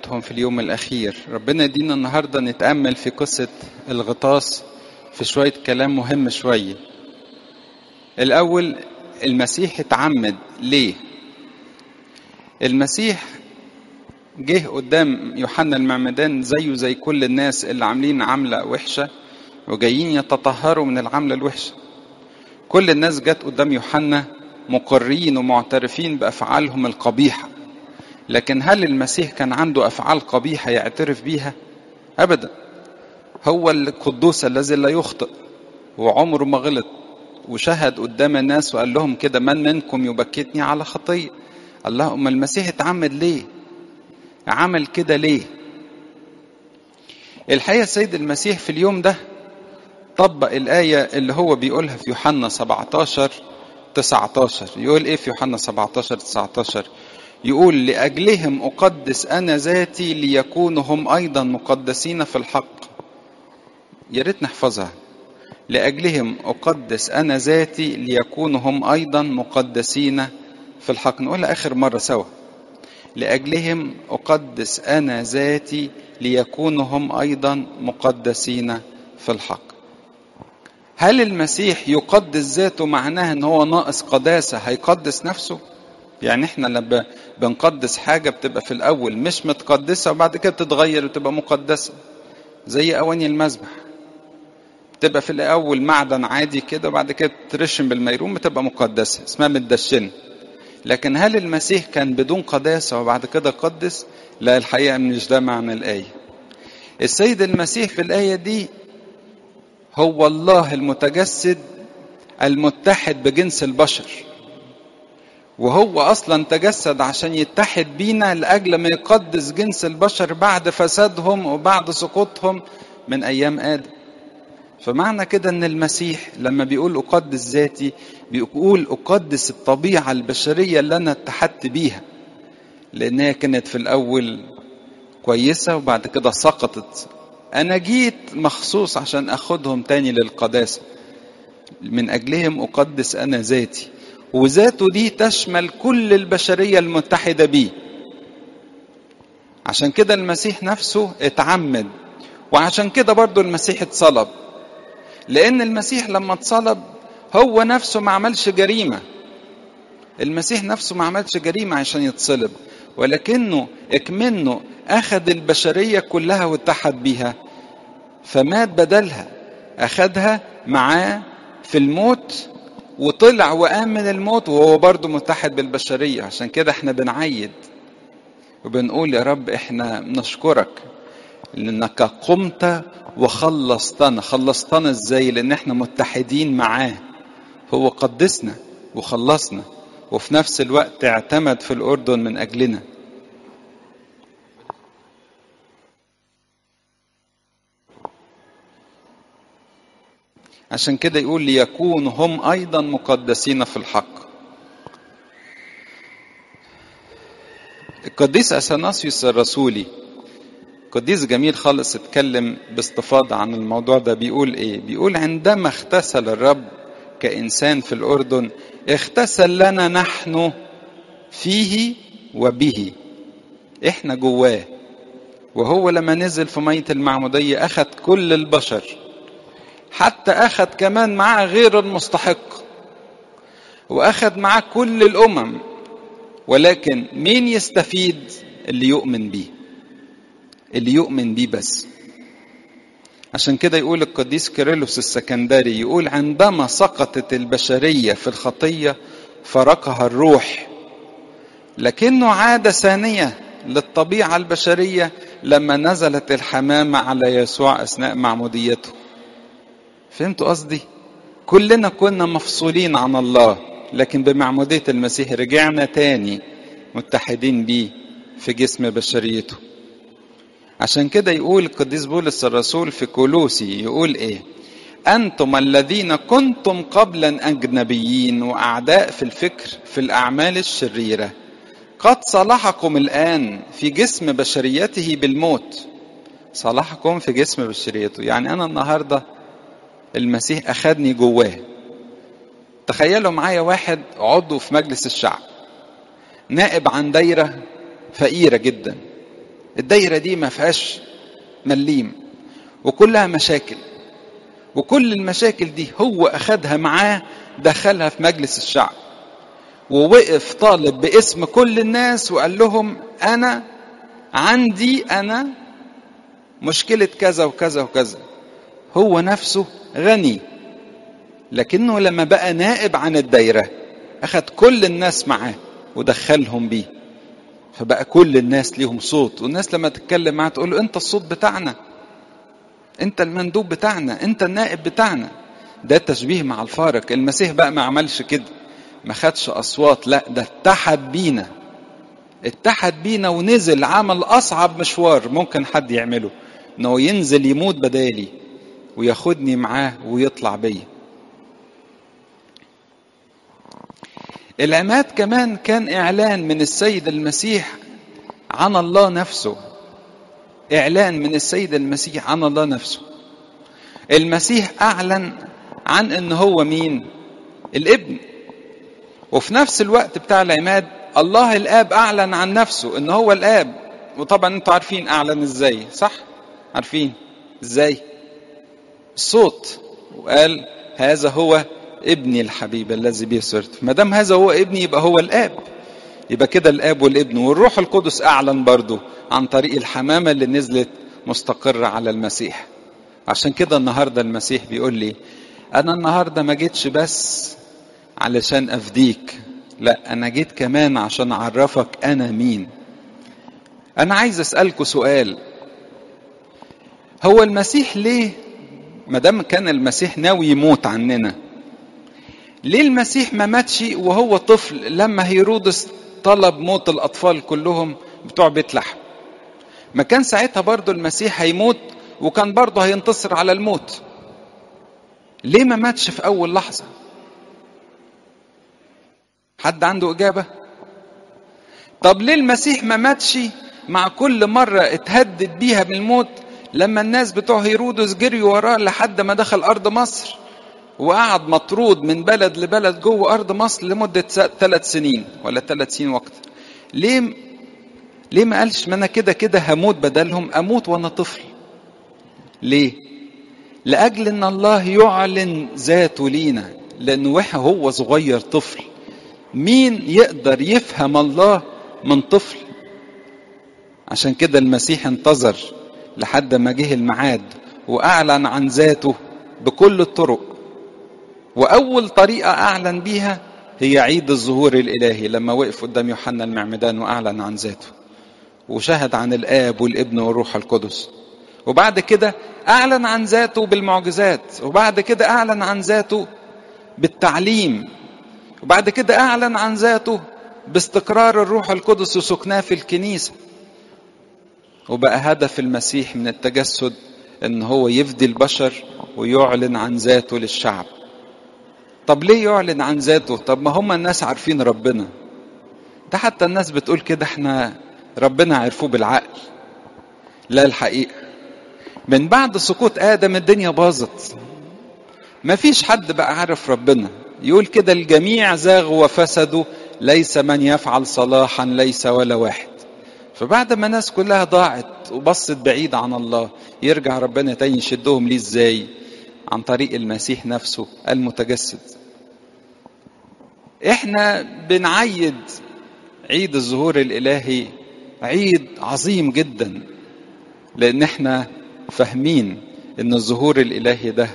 بتاعتهم في اليوم الأخير ربنا يدينا النهاردة نتأمل في قصة الغطاس في شوية كلام مهم شوية الأول المسيح اتعمد ليه المسيح جه قدام يوحنا المعمدان زيه زي كل الناس اللي عاملين عملة وحشة وجايين يتطهروا من العملة الوحشة كل الناس جت قدام يوحنا مقرين ومعترفين بأفعالهم القبيحة لكن هل المسيح كان عنده أفعال قبيحة يعترف بيها أبدا هو القدوس الذي لا يخطئ وعمره ما غلط وشهد قدام الناس وقال لهم كده من منكم يبكتني على خطية اللهم المسيح اتعمد ليه عمل كده ليه الحقيقة السيد المسيح في اليوم ده طبق الآية اللي هو بيقولها في يوحنا 17 19 يقول ايه في يوحنا 17 19 يقول لأجلهم أقدس أنا ذاتي ليكونوا هم أيضا مقدسين في الحق يا ريت نحفظها لأجلهم أقدس أنا ذاتي ليكونوا هم أيضا مقدسين في الحق نقولها آخر مرة سوا لأجلهم أقدس أنا ذاتي ليكونوا هم أيضا مقدسين في الحق هل المسيح يقدس ذاته معناها ان هو ناقص قداسة هيقدس نفسه يعني احنا لما بنقدس حاجة بتبقى في الاول مش متقدسة وبعد كده بتتغير وتبقى مقدسة زي اواني المذبح بتبقى في الاول معدن عادي كده وبعد كده ترشم بالميرون بتبقى مقدسة اسمها متدشنة لكن هل المسيح كان بدون قداسة وبعد كده قدس لا الحقيقة مش ده معنى الآية السيد المسيح في الآية دي هو الله المتجسد المتحد بجنس البشر وهو اصلا تجسد عشان يتحد بينا لاجل ما يقدس جنس البشر بعد فسادهم وبعد سقوطهم من ايام ادم فمعنى كده ان المسيح لما بيقول اقدس ذاتي بيقول اقدس الطبيعه البشريه اللي انا اتحدت بيها لانها كانت في الاول كويسه وبعد كده سقطت أنا جيت مخصوص عشان أخدهم تاني للقداسة من أجلهم أقدس أنا ذاتي وذاته دي تشمل كل البشرية المتحدة بيه عشان كده المسيح نفسه اتعمد وعشان كده برضو المسيح اتصلب لأن المسيح لما اتصلب هو نفسه ما عملش جريمة المسيح نفسه ما عملش جريمة عشان يتصلب ولكنه اكمنه اخذ البشريه كلها واتحد بيها فمات بدلها اخذها معاه في الموت وطلع وقام من الموت وهو برضه متحد بالبشريه عشان كده احنا بنعيد وبنقول يا رب احنا نشكرك لانك قمت وخلصتنا خلصتنا ازاي لان احنا متحدين معاه هو قدسنا وخلصنا وفي نفس الوقت اعتمد في الأردن من أجلنا عشان كده يقول ليكونوا هم أيضا مقدسين في الحق القديس أثناسيوس الرسولي قديس جميل خالص اتكلم باستفاضة عن الموضوع ده بيقول ايه بيقول عندما اغتسل الرب كإنسان في الأردن اغتسل لنا نحن فيه وبه احنا جواه وهو لما نزل في مية المعمودية أخذ كل البشر حتى أخذ كمان معاه غير المستحق وأخذ معاه كل الأمم ولكن مين يستفيد اللي يؤمن بيه اللي يؤمن بيه بس عشان كده يقول القديس كيرلس السكندري يقول عندما سقطت البشرية في الخطية فرقها الروح لكنه عاد ثانية للطبيعة البشرية لما نزلت الحمامة على يسوع أثناء معموديته فهمتوا قصدي؟ كلنا كنا مفصولين عن الله لكن بمعمودية المسيح رجعنا تاني متحدين بيه في جسم بشريته عشان كده يقول القديس بولس الرسول في كولوسي يقول ايه انتم الذين كنتم قبلا اجنبيين واعداء في الفكر في الاعمال الشريره قد صلحكم الان في جسم بشريته بالموت صلحكم في جسم بشريته يعني انا النهارده المسيح اخدني جواه تخيلوا معايا واحد عضو في مجلس الشعب نائب عن دايره فقيره جدا الدايرة دي ما فيهاش مليم وكلها مشاكل وكل المشاكل دي هو أخدها معاه دخلها في مجلس الشعب ووقف طالب باسم كل الناس وقال لهم أنا عندي أنا مشكلة كذا وكذا وكذا هو نفسه غني لكنه لما بقى نائب عن الدايرة أخد كل الناس معاه ودخلهم بيه فبقى كل الناس ليهم صوت والناس لما تتكلم معاه تقول له أنت الصوت بتاعنا أنت المندوب بتاعنا أنت النائب بتاعنا ده تشبيه مع الفارق المسيح بقى ما عملش كده ما خدش أصوات لا ده اتحد بينا اتحد بينا ونزل عمل أصعب مشوار ممكن حد يعمله إنه ينزل يموت بدالي وياخدني معاه ويطلع بيا العماد كمان كان إعلان من السيد المسيح عن الله نفسه إعلان من السيد المسيح عن الله نفسه المسيح أعلن عن إن هو مين الابن وفي نفس الوقت بتاع العماد الله الآب أعلن عن نفسه إن هو الآب وطبعا أنتوا عارفين أعلن إزاي صح عارفين إزاي الصوت وقال هذا هو ابني الحبيب الذي به سرت ما دام هذا هو ابني يبقى هو الاب يبقى كده الاب والابن والروح القدس اعلن برضه عن طريق الحمامه اللي نزلت مستقره على المسيح عشان كده النهارده المسيح بيقول لي انا النهارده ما جيتش بس علشان افديك لا انا جيت كمان عشان اعرفك انا مين انا عايز اسالكوا سؤال هو المسيح ليه ما دام كان المسيح ناوي يموت عننا ليه المسيح ما ماتش وهو طفل لما هيرودس طلب موت الاطفال كلهم بتوع بيت لحم ما كان ساعتها برضو المسيح هيموت وكان برضو هينتصر على الموت ليه ما ماتش في اول لحظه حد عنده اجابه طب ليه المسيح ما ماتش مع كل مره اتهدد بيها بالموت لما الناس بتوع هيرودس جريوا وراه لحد ما دخل ارض مصر وقعد مطرود من بلد لبلد جوه ارض مصر لمده ثلاث سنين ولا ثلاث سنين وقت ليه ليه ما قالش ما انا كده كده هموت بدلهم اموت وانا طفل ليه لاجل ان الله يعلن ذاته لينا لانه هو صغير طفل مين يقدر يفهم الله من طفل عشان كده المسيح انتظر لحد ما جه الميعاد واعلن عن ذاته بكل الطرق واول طريقه اعلن بيها هي عيد الظهور الالهي لما وقف قدام يوحنا المعمدان واعلن عن ذاته وشهد عن الاب والابن والروح القدس وبعد كده اعلن عن ذاته بالمعجزات وبعد كده اعلن عن ذاته بالتعليم وبعد كده اعلن عن ذاته باستقرار الروح القدس وسكناه في الكنيسه وبقى هدف المسيح من التجسد ان هو يفدي البشر ويعلن عن ذاته للشعب طب ليه يعلن عن ذاته طب ما هم الناس عارفين ربنا ده حتى الناس بتقول كده احنا ربنا عرفوه بالعقل لا الحقيقة من بعد سقوط آدم الدنيا باظت ما فيش حد بقى عارف ربنا يقول كده الجميع زاغوا وفسدوا ليس من يفعل صلاحا ليس ولا واحد فبعد ما الناس كلها ضاعت وبصت بعيد عن الله يرجع ربنا تاني يشدهم ليه ازاي عن طريق المسيح نفسه المتجسد احنا بنعيد عيد الظهور الالهي عيد عظيم جدا لان احنا فاهمين ان الظهور الالهي ده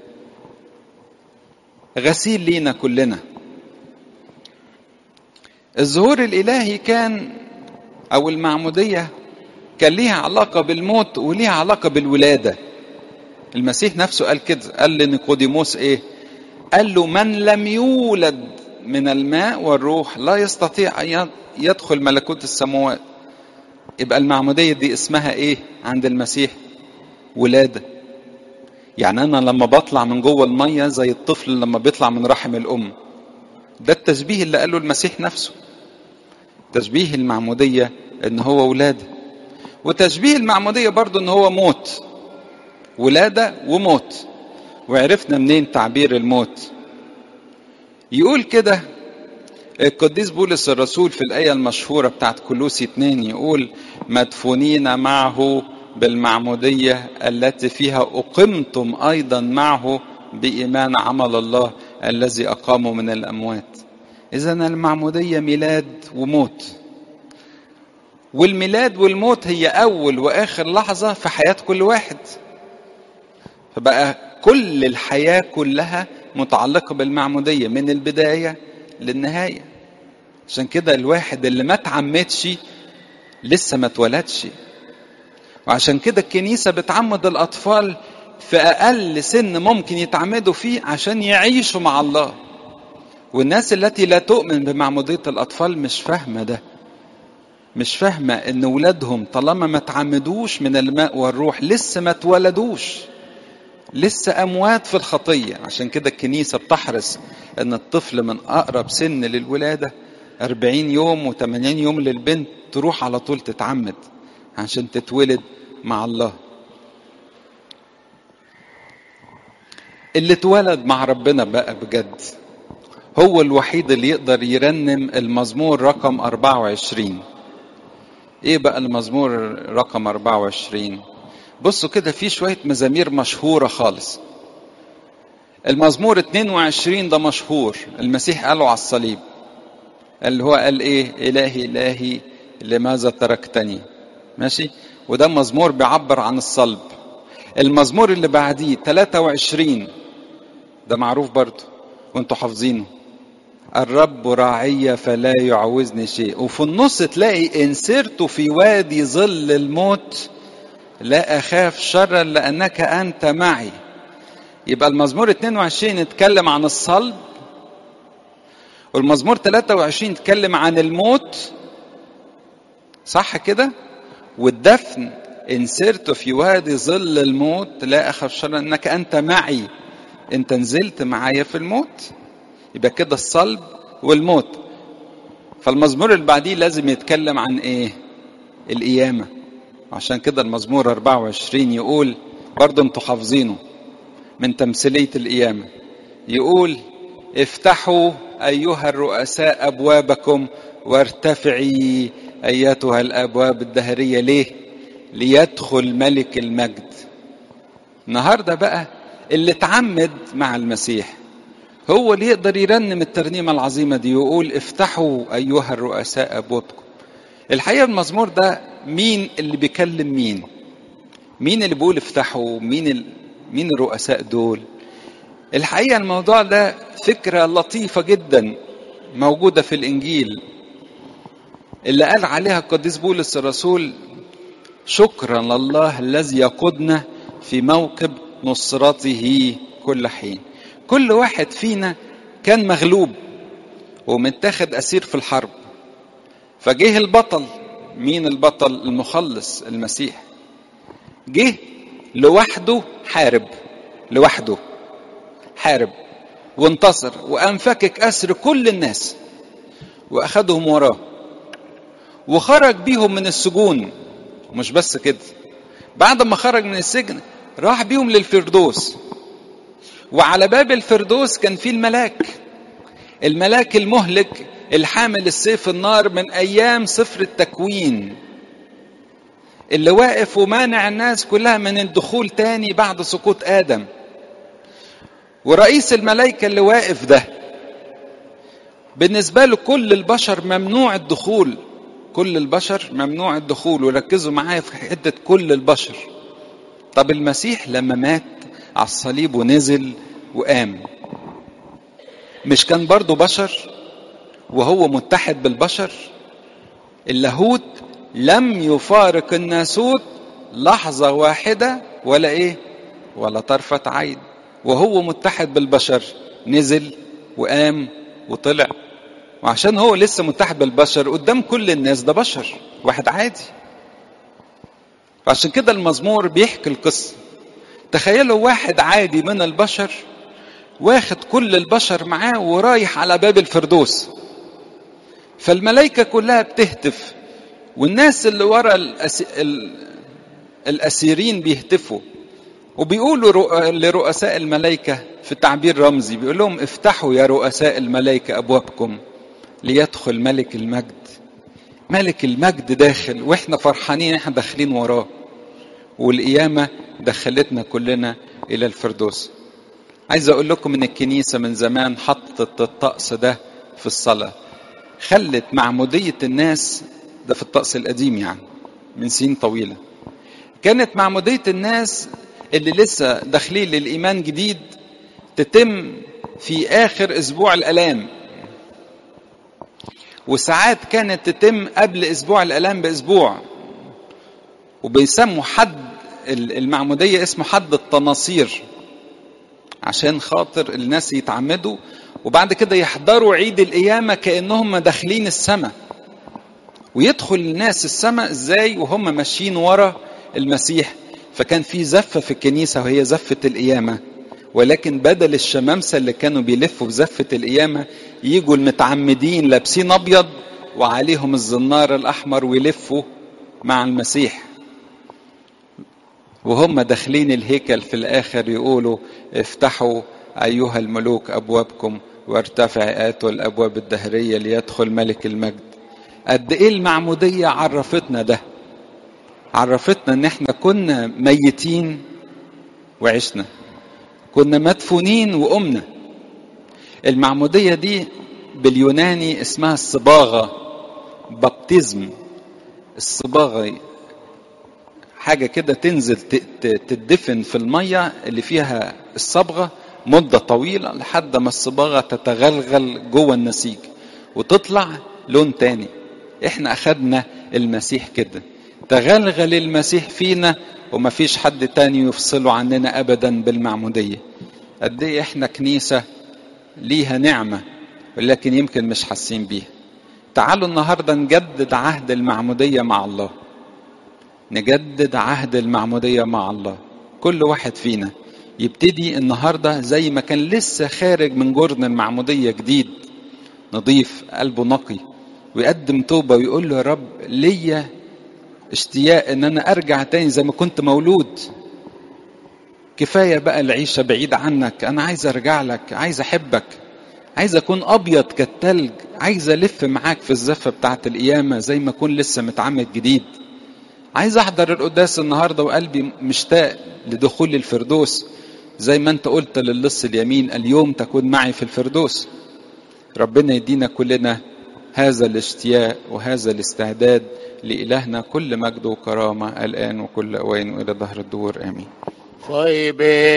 غسيل لينا كلنا الظهور الالهي كان او المعموديه كان ليها علاقه بالموت وليها علاقه بالولاده المسيح نفسه قال كده قال لنيقوديموس ايه قال له من لم يولد من الماء والروح لا يستطيع ان يدخل ملكوت السماوات يبقى المعموديه دي اسمها ايه عند المسيح ولاده يعني انا لما بطلع من جوه الميه زي الطفل لما بيطلع من رحم الام ده التشبيه اللي قاله المسيح نفسه تشبيه المعموديه ان هو ولاده وتشبيه المعموديه برضه ان هو موت ولاده وموت وعرفنا منين تعبير الموت يقول كده القديس بولس الرسول في الآية المشهورة بتاعت كلوسي 2 يقول مدفونين معه بالمعمودية التي فيها أقمتم أيضا معه بإيمان عمل الله الذي أقامه من الأموات إذا المعمودية ميلاد وموت والميلاد والموت هي أول وآخر لحظة في حياة كل واحد فبقى كل الحياة كلها متعلقة بالمعمودية من البداية للنهاية عشان كده الواحد اللي ما اتعمدش لسه ما اتولدش وعشان كده الكنيسة بتعمد الأطفال في أقل سن ممكن يتعمدوا فيه عشان يعيشوا مع الله والناس التي لا تؤمن بمعمودية الأطفال مش فاهمة ده مش فاهمة إن ولادهم طالما ما تعمدوش من الماء والروح لسه ما اتولدوش لسه أموات في الخطية عشان كده الكنيسة بتحرص إن الطفل من أقرب سن للولادة أربعين يوم وثمانين يوم للبنت تروح على طول تتعمد عشان تتولد مع الله اللي اتولد مع ربنا بقى بجد هو الوحيد اللي يقدر يرنم المزمور رقم 24 ايه بقى المزمور رقم 24 بصوا كده في شوية مزامير مشهورة خالص المزمور 22 ده مشهور المسيح قاله على الصليب اللي هو قال ايه الهي الهي لماذا تركتني ماشي وده مزمور بيعبر عن الصلب المزمور اللي بعديه 23 ده معروف برضه وانتوا حافظينه الرب راعي فلا يعوزني شيء وفي النص تلاقي ان سرت في وادي ظل الموت لا اخاف شرا لانك انت معي يبقى المزمور 22 اتكلم عن الصلب والمزمور 23 اتكلم عن الموت صح كده والدفن ان سرت في وادي ظل الموت لا اخاف شرا انك انت معي انت نزلت معايا في الموت يبقى كده الصلب والموت فالمزمور اللي بعديه لازم يتكلم عن ايه القيامه عشان كده المزمور 24 يقول برضه انتوا حافظينه من تمثيليه القيامه يقول افتحوا ايها الرؤساء ابوابكم وارتفعي ايتها الابواب الدهريه ليه ليدخل ملك المجد النهارده بقى اللي اتعمد مع المسيح هو اللي يقدر يرنم الترنيمه العظيمه دي ويقول افتحوا ايها الرؤساء ابوابكم الحقيقه المزمور ده مين اللي بيكلم مين مين اللي بيقول افتحوا مين ال... مين الرؤساء دول الحقيقه الموضوع ده فكره لطيفه جدا موجوده في الانجيل اللي قال عليها القديس بولس الرسول شكرا لله الذي يقودنا في موكب نصرته كل حين كل واحد فينا كان مغلوب ومتاخد اسير في الحرب فجه البطل مين البطل المخلص المسيح جه لوحده حارب لوحده حارب وانتصر وقام فكك اسر كل الناس واخدهم وراه وخرج بيهم من السجون مش بس كده بعد ما خرج من السجن راح بيهم للفردوس وعلى باب الفردوس كان في الملاك الملاك المهلك الحامل السيف النار من ايام سفر التكوين اللي واقف ومانع الناس كلها من الدخول تاني بعد سقوط ادم ورئيس الملائكه اللي واقف ده بالنسبه له كل البشر ممنوع الدخول كل البشر ممنوع الدخول وركزوا معايا في حته كل البشر طب المسيح لما مات على الصليب ونزل وقام مش كان برضه بشر وهو متحد بالبشر اللاهوت لم يفارق الناسوت لحظة واحدة ولا ايه ولا طرفة عين وهو متحد بالبشر نزل وقام وطلع وعشان هو لسه متحد بالبشر قدام كل الناس ده بشر واحد عادي وعشان كده المزمور بيحكي القصة تخيلوا واحد عادي من البشر واخد كل البشر معاه ورايح على باب الفردوس فالملائكة كلها بتهتف والناس اللي ورا الأس... ال... الأسيرين بيهتفوا وبيقولوا رؤ... لرؤساء الملائكة في تعبير رمزي بيقول لهم افتحوا يا رؤساء الملائكة أبوابكم ليدخل ملك المجد ملك المجد داخل واحنا فرحانين احنا داخلين وراه والقيامة دخلتنا كلنا إلى الفردوس عايز أقول لكم إن الكنيسة من زمان حطت الطقس ده في الصلاة خلت معمودية الناس ده في الطقس القديم يعني من سنين طويلة كانت معمودية الناس اللي لسه داخلين للإيمان جديد تتم في آخر أسبوع الآلام وساعات كانت تتم قبل أسبوع الآلام بأسبوع وبيسموا حد المعمودية اسمه حد التناصير عشان خاطر الناس يتعمدوا وبعد كده يحضروا عيد القيامة كأنهم داخلين السماء ويدخل الناس السماء ازاي وهم ماشيين ورا المسيح فكان في زفة في الكنيسة وهي زفة القيامة ولكن بدل الشمامسة اللي كانوا بيلفوا بزفة القيامة يجوا المتعمدين لابسين أبيض وعليهم الزنار الأحمر ويلفوا مع المسيح وهم داخلين الهيكل في الآخر يقولوا افتحوا أيها الملوك أبوابكم وارتفع آتوا الأبواب الدهرية ليدخل ملك المجد قد إيه المعمودية عرفتنا ده عرفتنا إن إحنا كنا ميتين وعشنا كنا مدفونين وقمنا المعمودية دي باليوناني اسمها الصباغة بابتزم الصباغة حاجة كده تنزل تدفن في المية اللي فيها الصبغة مدة طويلة لحد ما الصباغة تتغلغل جوه النسيج وتطلع لون تاني احنا اخدنا المسيح كده تغلغل المسيح فينا ومفيش حد تاني يفصله عننا ابدا بالمعمودية قد ايه احنا كنيسة ليها نعمة ولكن يمكن مش حاسين بيها تعالوا النهاردة نجدد عهد المعمودية مع الله نجدد عهد المعمودية مع الله كل واحد فينا يبتدي النهاردة زي ما كان لسه خارج من جرن المعمودية جديد نضيف قلبه نقي ويقدم توبة ويقول له يا رب ليا اشتياق ان انا ارجع تاني زي ما كنت مولود كفاية بقى العيشة بعيد عنك انا عايز ارجع لك عايز احبك عايز اكون ابيض كالتلج عايز الف معاك في الزفة بتاعت القيامة زي ما اكون لسه متعمد جديد عايز احضر القداس النهارده وقلبي مشتاق لدخول الفردوس زي ما انت قلت للص اليمين اليوم تكون معي في الفردوس ربنا يدينا كلنا هذا الاشتياق وهذا الاستعداد لإلهنا كل مجد وكرامة الآن وكل أوان وإلى ظهر الدور آمين طيب